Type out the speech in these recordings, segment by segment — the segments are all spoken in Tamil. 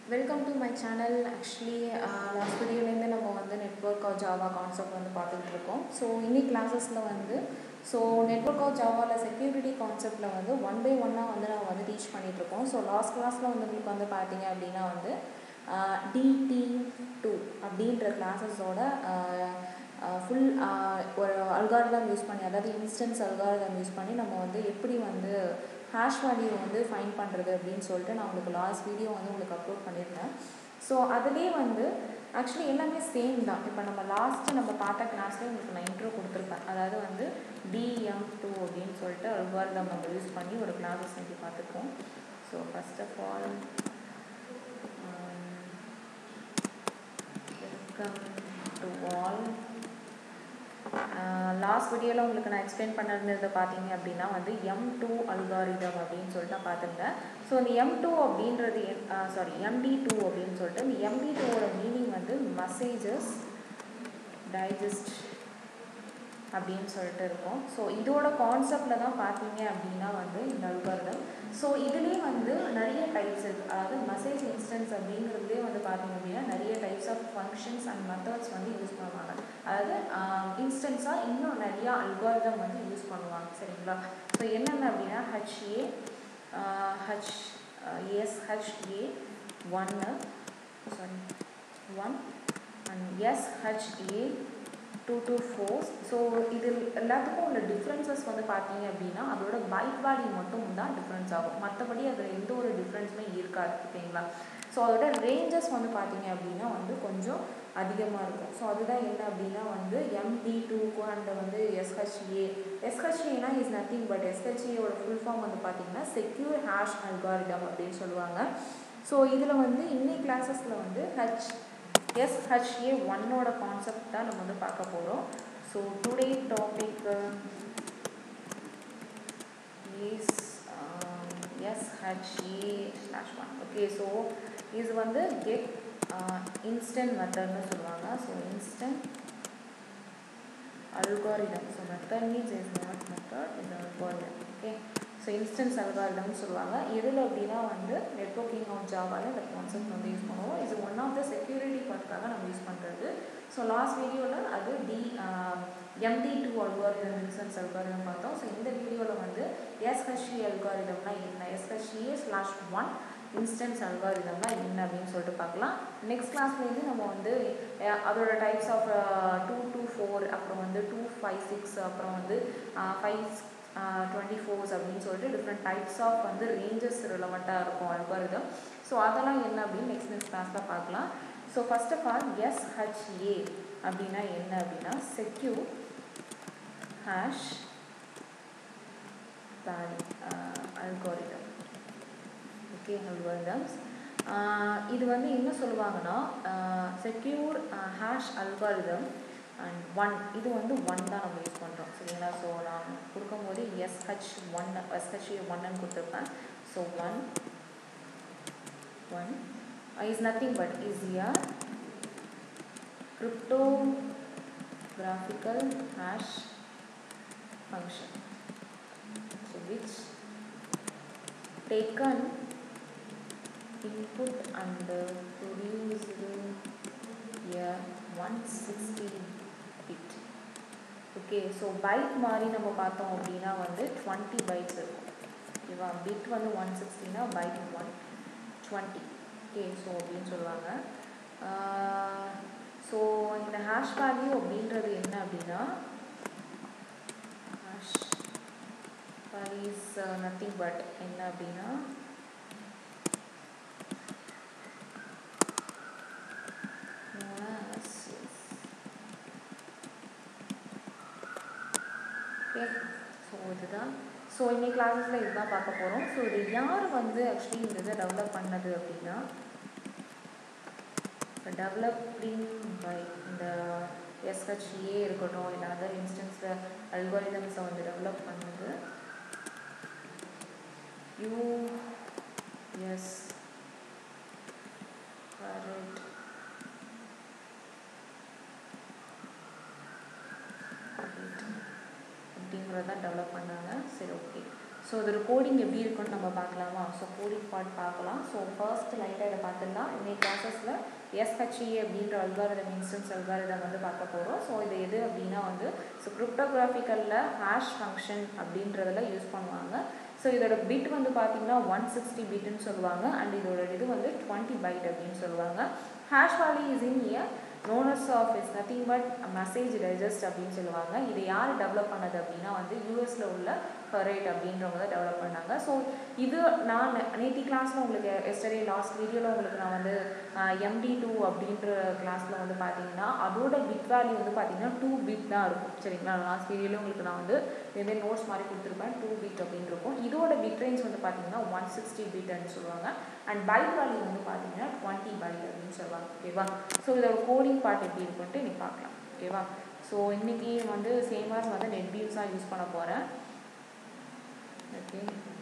Welcome to my channel actually last வீடியோலேருந்து நம்ம வந்து நெட்ஒர்க் ஆஃப் ஜாவா கான்செப்ட் வந்து பார்த்துக்கிட்டு இருக்கோம் ஸோ இன்னைக்கு கிளாஸஸில் வந்து ஸோ நெட்ஒர்க் ஆஃப் ஜாவாவில் செக்யூரிட்டி கான்செப்டில் வந்து ஒன் பை ஒன்னாக வந்து நம்ம வந்து டீச் பண்ணிகிட்ருக்கோம் ஸோ லாஸ்ட் கிளாஸில் வந்து உங்களுக்கு வந்து பார்த்தீங்க அப்படின்னா வந்து டிடி டூ அப்படின்ற கிளாஸஸோட ஃபுல் ஒரு அல்காரிதம் யூஸ் பண்ணி அதாவது இன்ஸ்டன்ஸ் அல்காரிதம் யூஸ் பண்ணி நம்ம வந்து எப்படி வந்து ஹேஷ் வேல்யூ வந்து ஃபைன் பண்ணுறது அப்படின்னு சொல்லிட்டு நான் உங்களுக்கு லாஸ்ட் வீடியோ வந்து உங்களுக்கு அப்லோட் பண்ணியிருந்தேன் ஸோ அதுலேயே வந்து ஆக்சுவலி எல்லாமே சேம் தான் இப்போ நம்ம லாஸ்ட்டு நம்ம பார்த்த கிளாஸ்லேயே உங்களுக்கு நான் இன்ட்ரோ கொடுத்துருப்பேன் அதாவது வந்து டிஎம் டூ அப்படின்னு சொல்லிட்டு அல்காரிதம் நம்ம யூஸ் பண்ணி ஒரு கிளாஸஸ் இன்னைக்கு பார்த்துருக்கோம் so first of all welcome to all last வீடியோவில் உங்களுக்கு நான் எக்ஸ்பிளைன் பண்ணிருந்ததை பார்த்தீங்க அப்படின்னா வந்து எம் டூ அல்காரிதம் அப்படின்னு சொல்லிட்டு நான் பார்த்துருந்தேன் ஸோ இந்த எம் டூ அப்படின்றது சாரி எம்டி டூ அப்படின்னு சொல்லிட்டு இந்த எம்டி டூவோட மீனிங் வந்து மெசேஜஸ் டைஜஸ்ட் அப்படின்னு சொல்லிட்டு இருக்கும் ஸோ இதோட கான்செப்டில் தான் பார்த்தீங்க அப்படின்னா வந்து இந்த அல்காரிதம் ஸோ இதுலேயே வந்து நிறைய டைப்ஸ் இருக்குது அதாவது மெசேஜ் இன்ஸ்டன்ஸ் அப்படிங்கிறதுலேயே வந்து பார்த்தீங்க அப்படின்னா நிறைய types of functions and methods வந்து யூஸ் பண்ணுவாங்க அதாவது இன்ஸ்டன்ஸாக இன்னும் நிறையா அல்காரிதம் வந்து யூஸ் பண்ணுவாங்க சரிங்களா ஸோ என்னென்ன அப்படின்னா ஹச்ஏ ஹச் எஸ்ஹெச்ஏ ஒன்று sorry one and SHA two two four so இது எல்லாத்துக்கும் உள்ள டிஃப்ரென்சஸ் வந்து பார்த்தீங்க அப்படின்னா அதோட பைட் வேல்யூ மட்டும் தான் டிஃப்ரென்ஸ் ஆகும் மற்றபடி அதில் எந்த ஒரு டிஃப்ரென்ஸுமே இருக்காது ஓகேங்களா ஸோ அதோட ரேஞ்சஸ் வந்து பார்த்தீங்க அப்படின்னா வந்து கொஞ்சம் அதிகமாக இருக்கும் ஸோ அதுதான் என்ன அப்படின்னா வந்து எம்டி டூக்கு அண்ட் வந்து எஸ்ஹெச்ஏ எஸ்ஹெச்ஏனா இஸ் நத்திங் பட் எஸ்ஹெச்ஏயோட ஃபுல் ஃபார்ம் வந்து பார்த்தீங்கன்னா செக்யூர் ஹேஷ் அல்காரிடம் அப்படின்னு சொல்லுவாங்க ஸோ இதில் வந்து இன்னைக்கு கிளாஸஸில் வந்து ஹச் எஸ்ஹெச்ஏ ஒன்னோட கான்செப்ட் தான் நம்ம வந்து பார்க்க போகிறோம் so today topic is SHA slash one okay so இது வந்து கெட் இன்ஸ்டன்ட் மெத்தட்னு சொல்லுவாங்க so instant algorithm so method means is not method இது அல்காரிதம் ஓகே ஸோ இன்ஸ்டன்ஸ் அல்காரிதம்னு சொல்லுவாங்க எதில் அப்படின்னா வந்து நெட்ஒர்க்கிங் ஆஃப் ஜாவாவில் இந்த கான்செப்ட் வந்து யூஸ் பண்ணுவோம் இது ஒன் ஆஃப் த செக்யூரிட்டி பார்ட்காக நம்ம யூஸ் பண்ணுறது ஸோ லாஸ்ட் வீடியோவில் அது D MD two algorithm instance algorithm பார்த்தோம் ஸோ இந்த வீடியோவில் வந்து எஸ்ஹெச்இ அல்காரிதம்னா என்ன எஸ்ஹெச்இஏ ஸ்லாஷ் ஒன் இன்ஸ்டன்ஸ் அல்காரிதம்னா என்ன அப்படின்னு சொல்லிட்டு பார்க்கலாம் நெக்ஸ்ட் கிளாஸ்லேருந்து நம்ம வந்து அதோட types of two two four அப்புறம் வந்து டூ ஃபைவ் சிக்ஸ் அப்புறம் வந்து ஃபைவ் டுவெண்ட்டி ஃபோர்ஸ் அப்படின்னு சொல்லிட்டு டிஃப்ரெண்ட் டைப்ஸ் ஆஃப் வந்து ரேஞ்சஸ் ரிலவெண்ட்டாக இருக்கும் அல்காரிதம் ஸோ அதெல்லாம் என்ன அப்படின்னு நெக்ஸ்ட் நெக்ஸ்ட் கிளாஸில் பார்க்கலாம் so first of all SHA அப்படின்னா என்ன அப்படின்னா secure hash algorithm okay algorithms இது வந்து என்ன சொல்லுவாங்கன்னா secure hash algorithm and one இது வந்து ஒன் தான் நம்ம யூஸ் பண்ணுறோம் சரிங்களா ஸோ நான் கொடுக்கும்போது எஸ்ஹெச் ஒன் எஸ்ஹெச்ஏ ஒன்னு கொடுத்துருப்பேன் so one one is nothing but is year cryptographical hash function so which taken input and produced a 160 bit okay so byte மாதிரி நம்ம பார்த்தோம் அப்படின்னா வந்து டுவெண்ட்டி பைட்ஸ் இருக்கும் ஓகேவா பிட் வந்து ஒன் சிக்ஸ்டினா byte one twenty okay so அப்படின்னு சொல்லுவாங்க ஸோ இந்த ஹேஷ் வேல்யூ அப்படின்றது என்ன அப்படின்னா hash value is nothing but என்ன அப்படின்னா ஓகே ஸோ இதுதான் ஸோ இன்னைக்கு கிளாஸஸில் இதுதான் பார்க்க போகிறோம் ஸோ இது யார் வந்து ஆக்சுவலி இந்த இதை டெவலப் பண்ணது அப்படின்னா டெவலப்பிங் பை இந்த எஸ்ஹெச்ஏ இருக்கட்டும் இல்லை அதர் இன்ஸ்டன்ஸில் அல்காரிதம்ஸை வந்து டெவலப் பண்ணது யூ எஸ் கரெக்ட் அப்படிங்கிறத டெவலப் பண்ணாங்க சரி ஓகே ஸோ இதோட கோடிங் எப்படி இருக்குன்னு நம்ம பார்க்கலாமா ஸோ கோடிங் பார்ட் பார்க்கலாம் ஸோ ஃபர்ஸ்ட் லைட்டாக இதை பார்த்துடலாம் இன்னைக்கு கிளாஸஸில் எஸ்ஹெச்இ அப்படின்ற அல்காரிதம் இன்ஸ்டன்ஸ் அல்காரிதம் வந்து பார்க்க போகிறோம் ஸோ இது எது அப்படின்னா வந்து ஸோ கிரிப்டோகிராஃபிக்கலில் ஹேஷ் ஃபங்க்ஷன் அப்படின்றதுல யூஸ் பண்ணுவாங்க ஸோ இதோட பிட் வந்து பார்த்தீங்கன்னா ஒன் சிக்ஸ்டி பிட்னு சொல்லுவாங்க அண்ட் இதோட இது வந்து டுவெண்ட்டி பைட் அப்படின்னு சொல்லுவாங்க hash value is in year nonce of is nothing but message digest அப்படின்னு சொல்லுவாங்க இதை யார் டெவலப் பண்ணது அப்படின்னா வந்து யூஎஸில் உள்ள ஃபரேட் அப்படின்றவங்க தான் டெவலப் பண்ணாங்க ஸோ இது நான் நேத்தி கிளாஸில் உங்களுக்கு எஸ்டர்டே லாஸ்ட் வீடியோவில் உங்களுக்கு நான் வந்து எம்டி டூ அப்படின்ற கிளாஸில் வந்து பார்த்தீங்கன்னா அதோட பிட் வேல்யூ வந்து பார்த்தீங்கன்னா டூ பிட் தான் இருக்கும் சரிங்களா லாஸ்ட் வீடியோவில் உங்களுக்கு நான் வந்து இதே நோட்ஸ் மாதிரி கொடுத்துருப்பேன் டூ பிட் அப்படின்னு இருக்கும் இதோட பிட் ரேஞ்ச் வந்து பார்த்தீங்கன்னா ஒன் சிக்ஸ்டி பிட்னு சொல்லுவாங்க அண்ட் பைட் வேல்யூ வந்து பார்த்தீங்கன்னா டுவெண்ட்டி பைட் அப்படின்னு சொல்லுவாங்க ஓகேவா ஸோ இதோட கோடிங் பார்ட் எப்படி இருக்குன்ட்டு இன்னைக்கு பார்க்கலாம் ஓகேவா ஸோ இன்றைக்கி வந்து சேமாஸ் வந்து நெட் பீம்ஸாக யூஸ் பண்ண போகிறேன் okay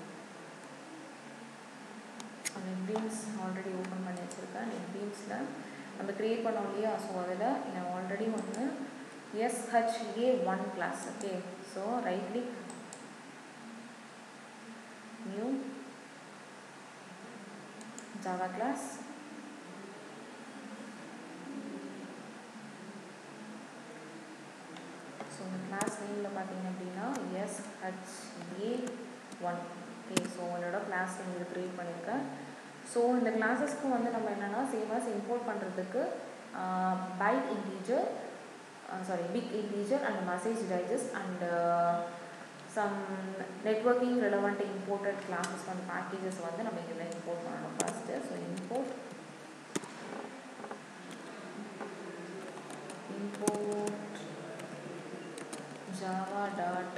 NetBeans already open பண்ணி வச்சுருக்கேன் நெட் பீம்ஸில் நம்ம க்ரியேட் பண்ணோம் இல்லையா ஸோ அதில் நான் ஆல்ரெடி ஒன்று SHA one class okay so right click new Java class so இந்த கிளாஸ் நேமில் பார்த்தீங்க அப்படின்னா எஸ்ஹெச்ஏ ஒன் ஓகே ஸோ என்னோட கிளாஸ் நேம் இது க்ரியேட் பண்ணியிருக்கேன் ஸோ இந்த கிளாஸஸ்க்கு வந்து நம்ம என்னென்னா சேவாஸ் இம்போர்ட் பண்ணுறதுக்கு byte integer sorry big integer and message digest and some networking relevant imported classes வந்து பேக்கேஜஸ் வந்து நம்ம இதில் இம்போர்ட் பண்ணணும் first so import import java dot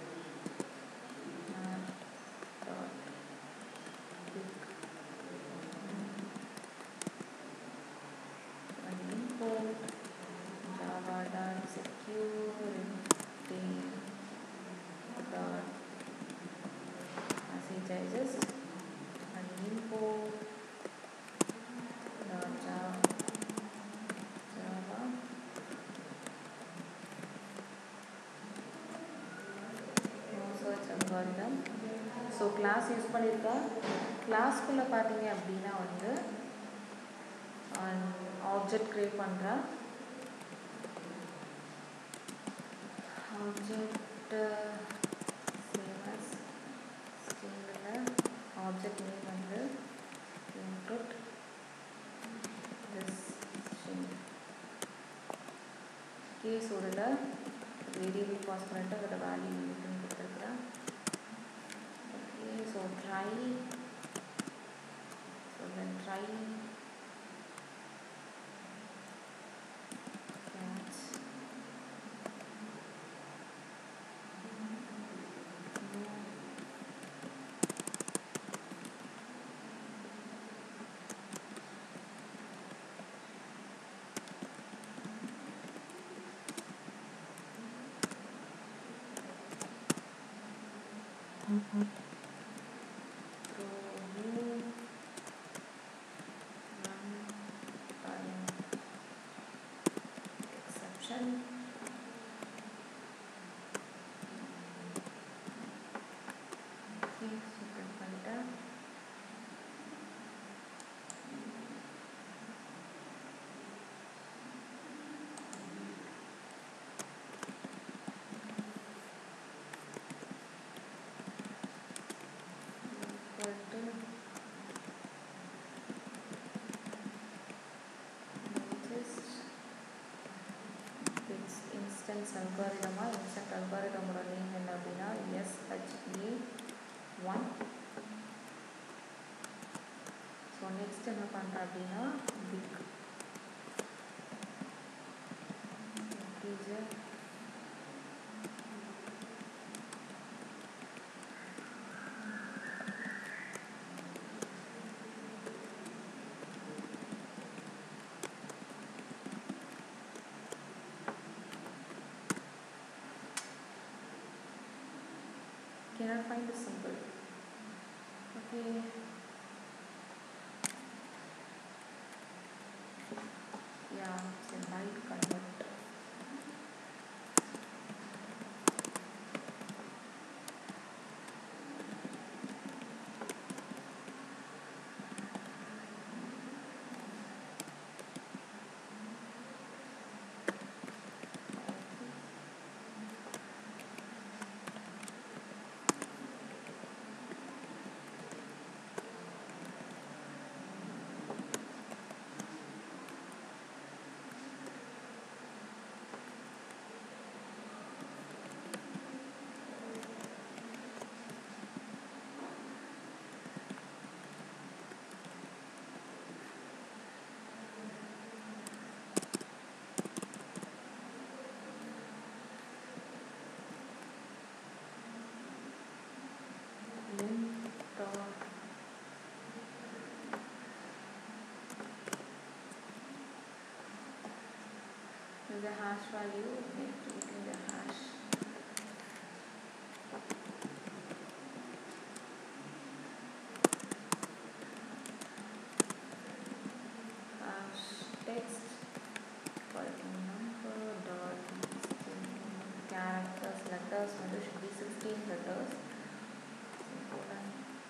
math dot pick and import java dot security dot messages and import dot java java search algorithm so class use பண்ணியிருக்கேன் கிளாஸ்க்குள்ளே பார்த்தீங்க அப்படின்னா வந்து ஆப்ஜெக்ட் க்ரியேட் பண்ணுறேன் ஆப்ஜெக்ட் சேவஸ் ஸ்ட்ரிங்கில் ஆப்ஜெக்ட் நேம் வந்து இன்க்ளூட் திஸ் ஸ்ட்ரிங் கேஸ் இதில் வேரியபிள் பாஸ் பண்ணிட்டு அதோட வேல்யூ இருக்குன்னு கொடுத்துருக்குறேன் okay so try so then try catch throw new runtime exception okay so print பண்ணிட்டேன் equal to latest ins instance algorithm instant algorithm ஓட நேம் என்ன அப்படின்னா எஸ்ஹெச்ஏ ஒன் ஸோ நெக்ஸ்ட் என்ன பண்ணுறேன் அப்படின்னா big integer cannot find the symbol. Okay. Yeah, it's a byte convert. the hash value okay creating the hash hash text equal to number dot string characters letters வந்து should be 16 letters semicolon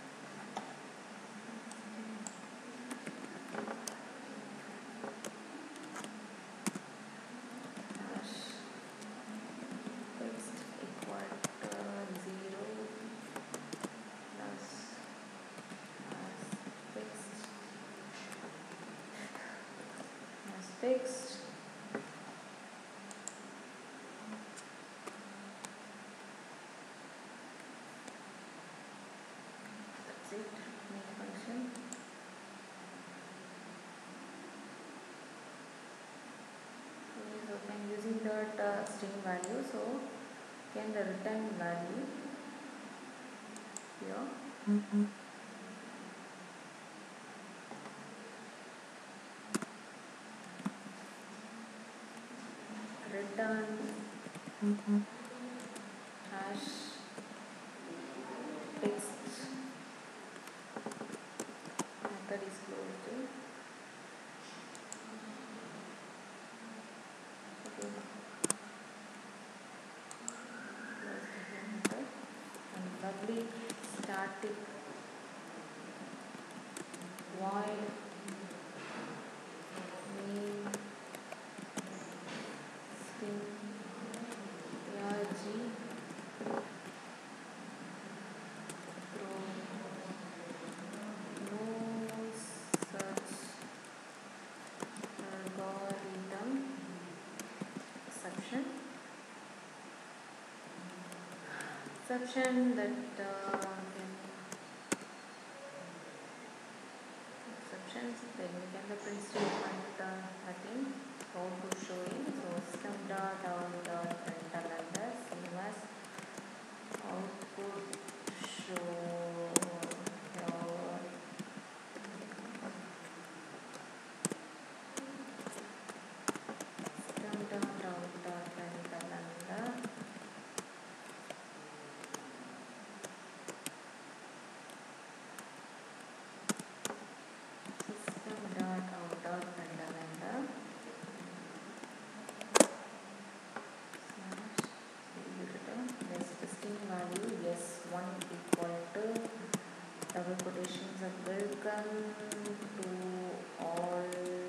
hash text equal to 0 plus hash text hash text that's it main function okay so I'm using that uh, string value so can the return value here return hash text method is closed okay close the method and public static void main string arg pro no such algorithm exception exception that uh, can exceptions then we can the print statement uh, I think how to show it so system dot out dot println the same as output show your system dot out dot println the system dot out dot println the slash this string value yes one equal to double quotations of welcome to all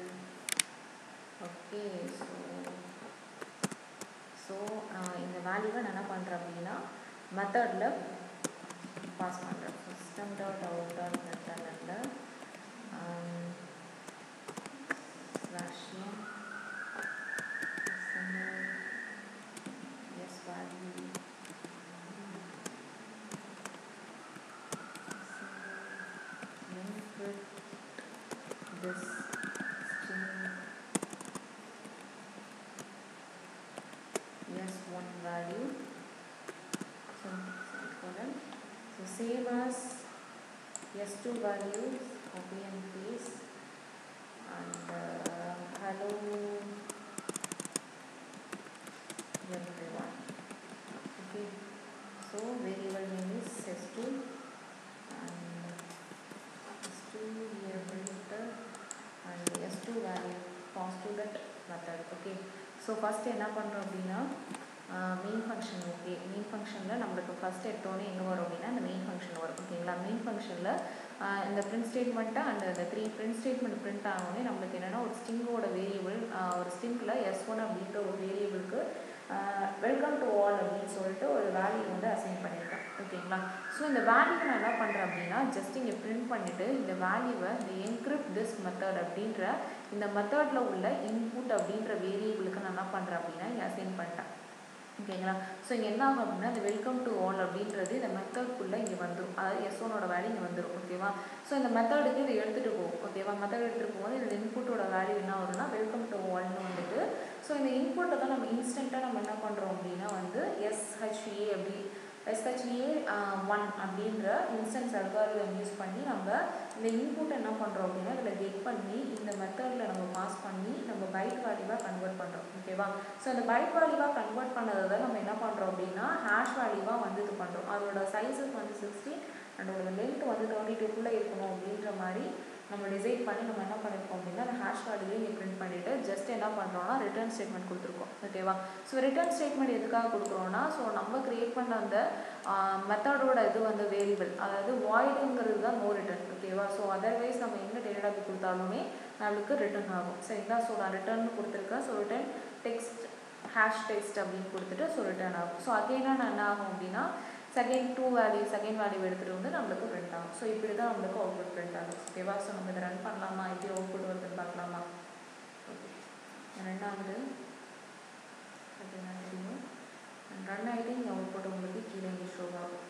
okay so so இந்த வேல்யூவை நான் என்ன பண்ணுறேன் அப்படின்னா மெத்தடில் பாஸ் பண்ணுறேன் சிஸ்டம் டாட் அவுட் டாட் மெத்தடில் slash S value input this string yes one value so semicolon so same as s2 values copy and paste and uh, hello everyone okay so variable name is s2 and s2 variable and s2 value pass to that method okay so first என்ன பண்ணுறோம் அப்படின்னா மெயின் ஃபங்க்ஷன் ஓகே மெயின் ஃபங்க்ஷனில் நம்மளுக்கு ஃபஸ்ட் எடுத்தோன்னே எங்கே வரும் அப்படின்னா இந்த மெயின் ஃபங்க்ஷன் வரும் ஓகேங்களா மெயின் ஃபங்க்ஷனில் இந்த பிரிண்ட் ஸ்டேட்மெண்ட்டை அண்ட் அந்த த்ரீ பிரிண்ட் ஸ்டேட்மெண்ட் பிரிண்ட் ஆனோடனே நம்மளுக்கு என்னென்னா ஒரு ஸ்ட்ரிங்கோட வேரியபிள் ஒரு ஸ்ட்ரிங்கில் எஸ் ஒன் அப்படின்ற ஒரு வேரியபிளுக்கு வெல்கம் டு ஆல் அப்படின்னு சொல்லிட்டு ஒரு வேல்யூ வந்து அசைன் பண்ணியிருக்கேன் ஓகேங்களா ஸோ இந்த வேல்யூவை நான் என்ன பண்ணுறேன் அப்படின்னா ஜஸ்ட் இங்கே பிரிண்ட் பண்ணிவிட்டு இந்த வேல்யூவை இந்த என்கிரிப்ட் திஸ் மெத்தட் அப்படின்ற இந்த மெத்தடில் உள்ள இன்புட் அப்படின்ற வேரியபிளுக்கு நான் என்ன பண்ணுறேன் அப்படின்னா இங்கே அசைன் பண்ணிட்டேன் ஓகேங்களா ஸோ இங்கே என்ன ஆகும் அப்படின்னா இந்த வெல்கம் டு ஆல் அப்படின்றது இந்த மெத்தட்குள்ளே இங்கே வந்துடும் அதாவது எஸ் ஒனோட வேல்யூ இங்கே வந்துடும் ஓகேவா ஸோ இந்த மெத்தடுக்கு இதை எடுத்துகிட்டு போகும் ஓகேவா மெத்தட் எடுத்துகிட்டு போகும்போது இந்த இன்புட்டோட வேல்யூ என்ன வரும்னா வெல்கம் டு ஆல்னு வந்துட்டு ஸோ இந்த இன்புட்டை தான் நம்ம இன்ஸ்டண்ட்டாக நம்ம என்ன பண்ணுறோம் அப்படின்னா வந்து எஸ்ஹெச்ஏ அப்படி எஸ்ஹெச்ஏ ஒன் அப்படின்ற இன்ஸ்டன்ஸ் அல்காரிதம் யூஸ் பண்ணி நம்ம இந்த இன்புட் என்ன பண்ணுறோம் அப்படின்னா இதில் கெட் பண்ணி இந்த மெத்தடில் நம்ம பாஸ் பண்ணி நம்ம பைட் வேல்யூவாக கன்வெர்ட் பண்ணுறோம் ஓகேவா ஓகேவா ஸோ அந்த பைட் வேல்யூவாக கன்வெர்ட் பண்ணதை தான் நம்ம என்ன பண்ணுறோம் அப்படின்னா ஹேஷ் வேல்யூவாக வந்து இது பண்ணுறோம் அதோட சைஸஸ் வந்து சிக்ஸ்டீன் அதோட லென்த் வந்து தேர்ட்டி டூக்குள்ளே இருக்கணும் அப்படின்ற மாதிரி நம்ம டிசைட் பண்ணி நம்ம என்ன பண்ணியிருக்கோம் அப்படின்னா அந்த ஹேஷ் வேல்யூவே இங்கே பிரிண்ட் பண்ணிவிட்டு ஜஸ்ட் என்ன பண்ணுறோம்னா ரிட்டர்ன் ஸ்டேட்மெண்ட் கொடுத்துருக்கோம் ஓகேவா ஸோ ரிட்டர்ன் ஸ்டேட்மெண்ட் எதுக்காக கொடுக்குறோன்னா ஸோ நம்ம கிரியேட் பண்ண அந்த மெத்தடோட இது வந்து வேரியபிள் அதாவது வாய்டுங்கிறது தான் நோ ரிட்டர்ன் ஓகேவா ஸோ அதர்வைஸ் நம்ம எங்கே டேட்டா டைப் கொடுத்தாலுமே நம்மளுக்கு ரிட்டர்ன் ஆகும் சரிங்களா ஸோ நான் ரிட்டர்ன் கொடுத்துருக்கேன் so return text hash text அப்படின்னு கொடுத்துட்டு ஸோ ரிட்டர்ன் ஆகும் ஸோ அகெயினாக நான் என்ன ஆகும் அப்படின்னா second two value second value எடுத்துகிட்டு வந்து நம்மளுக்கு பிரிண்ட் ஆகும் ஸோ இப்படி தான் நம்மளுக்கு அவுட்புட் பிரிண்ட் ஆகும் ஓகேவா ஸோ நம்ம இதை ரன் பண்ணலாமா எப்படி அவுட்புட் வருதுன்னு பார்க்கலாமா ஓகே ரன் ஆகுது அப்படின்னா தெரியும் ரன் ஆகிட்டு இங்கே அவுட்புட் உங்களுக்கு கீழே இங்கே ஷோ ஆகும்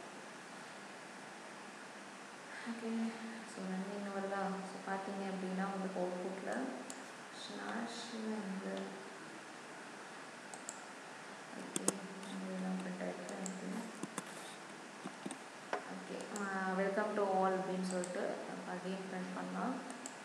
ஓகே ஸோ ரன்னிங் வருதா ஸோ பார்த்தீங்க அப்படின்னா உங்களுக்கு அவுட்புட்டில் ஸ்லாஷ் வந்து ஓகே இதெல்லாம் பிரிண்ட் ஆகிட்டு எனக்கு ஓகே வெல்கம் டு ஆல் அப்படின்னு சொல்லிட்டு அகெயின் பிரிண்ட் பண்ணலாம்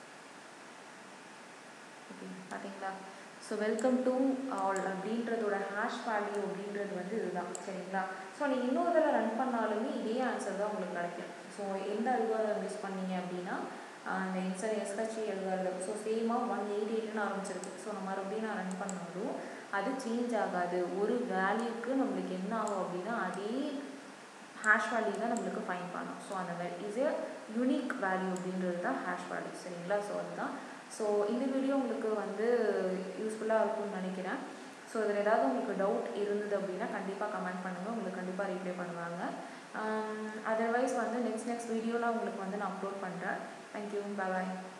ஓகே பார்த்தீங்களா ஸோ வெல்கம் டு ஆல் அப்படின்றதோட ஹேஷ் வேல்யூ அப்படின்றது வந்து இதுதான் சரிங்களா ஸோ நீங்கள் இன்னொரு தடவை ரன் பண்ணாலுமே இதே ஆன்சர் தான் உங்களுக்கு கிடைக்கும் ஸோ எந்த அல்காரிதம் யூஸ் பண்ணீங்க அப்படின்னா அந்த இன்சர் எஸ்ஹெச்இ அல்காரிதம் ஸோ சேமாக ஒன் எயிட் எயிட்னு ஆரம்பிச்சிருக்கு ஸோ நம்ம மறுபடியும் நான் ரன் பண்ணாலும் அது சேஞ்ச் ஆகாது ஒரு வேல்யூக்கு நம்மளுக்கு என்ன ஆகும் அப்படின்னா அதே ஹேஷ் வேல்யூ தான் நம்மளுக்கு ஃபைன் பண்ணும் ஸோ அந்த இஸ் ஏ யூனிக் வேல்யூ அப்படின்றது தான் ஹேஷ் வேல்யூ சரிங்களா ஸோ அதுதான் ஸோ இந்த வீடியோ உங்களுக்கு வந்து யூஸ்ஃபுல்லாக இருக்கும்னு நினைக்கிறேன் ஸோ இதில் ஏதாவது உங்களுக்கு டவுட் இருந்தது அப்படின்னா கண்டிப்பாக கமெண்ட் பண்ணுங்கள் உங்களுக்கு கண்டிப்பாக ரீப்ளை பண்ணுவாங்க அதர்வைஸ் வந்து நெக்ஸ்ட் நெக்ஸ்ட் வீடியோவில் உங்களுக்கு வந்து நான் அப்லோட் பண்ணுறேன் தேங்க்யூ பாய்